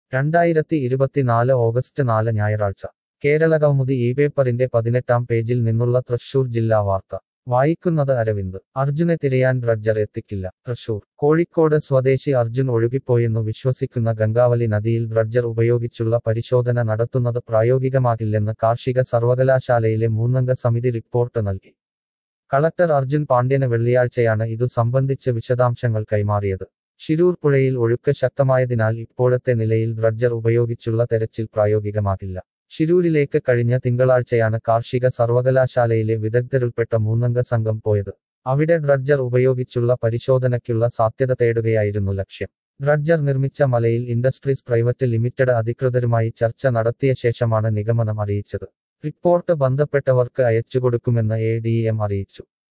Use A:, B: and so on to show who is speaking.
A: രണ്ടായിരത്തി ഇരുപത്തിനാല് ഓഗസ്റ്റ് നാല് ഞായറാഴ്ച കേരള കൗമുദി ഈ പേപ്പറിന്റെ പതിനെട്ടാം പേജിൽ നിന്നുള്ള തൃശൂർ ജില്ലാ വാർത്ത വായിക്കുന്നത് അരവിന്ദ് അർജുനെ തിരയാൻ ഡ്രഡ്ജർ എത്തിക്കില്ല തൃശൂർ കോഴിക്കോട് സ്വദേശി അർജുൻ ഒഴുകിപ്പോയെന്നു വിശ്വസിക്കുന്ന ഗംഗാവലി നദിയിൽ ഡ്രഡ്ജർ ഉപയോഗിച്ചുള്ള പരിശോധന നടത്തുന്നത് പ്രായോഗികമാകില്ലെന്ന് കാർഷിക സർവകലാശാലയിലെ മൂന്നംഗ സമിതി റിപ്പോർട്ട് നൽകി കളക്ടർ അർജുൻ പാണ്ഡ്യന് വെള്ളിയാഴ്ചയാണ് ഇതു സംബന്ധിച്ച് വിശദാംശങ്ങൾ കൈമാറിയത് ശിരൂർ പുഴയിൽ ഒഴുക്ക് ശക്തമായതിനാൽ ഇപ്പോഴത്തെ നിലയിൽ ഡ്രഡ്ജർ ഉപയോഗിച്ചുള്ള തെരച്ചിൽ പ്രായോഗികമാകില്ല ശിരൂരിലേക്ക് കഴിഞ്ഞ തിങ്കളാഴ്ചയാണ് കാർഷിക സർവകലാശാലയിലെ വിദഗ്ധരുൾപ്പെട്ട മൂന്നംഗ സംഘം പോയത് അവിടെ ഡ്രഡ്ജർ ഉപയോഗിച്ചുള്ള പരിശോധനയ്ക്കുള്ള സാധ്യത തേടുകയായിരുന്നു ലക്ഷ്യം ഡ്രഡ്ജർ നിർമ്മിച്ച മലയിൽ ഇൻഡസ്ട്രീസ് പ്രൈവറ്റ് ലിമിറ്റഡ് അധികൃതരുമായി ചർച്ച നടത്തിയ ശേഷമാണ് നിഗമനം അറിയിച്ചത് റിപ്പോർട്ട് ബന്ധപ്പെട്ടവർക്ക് അയച്ചുകൊടുക്കുമെന്ന് എ ഡി എം അറിയിച്ചു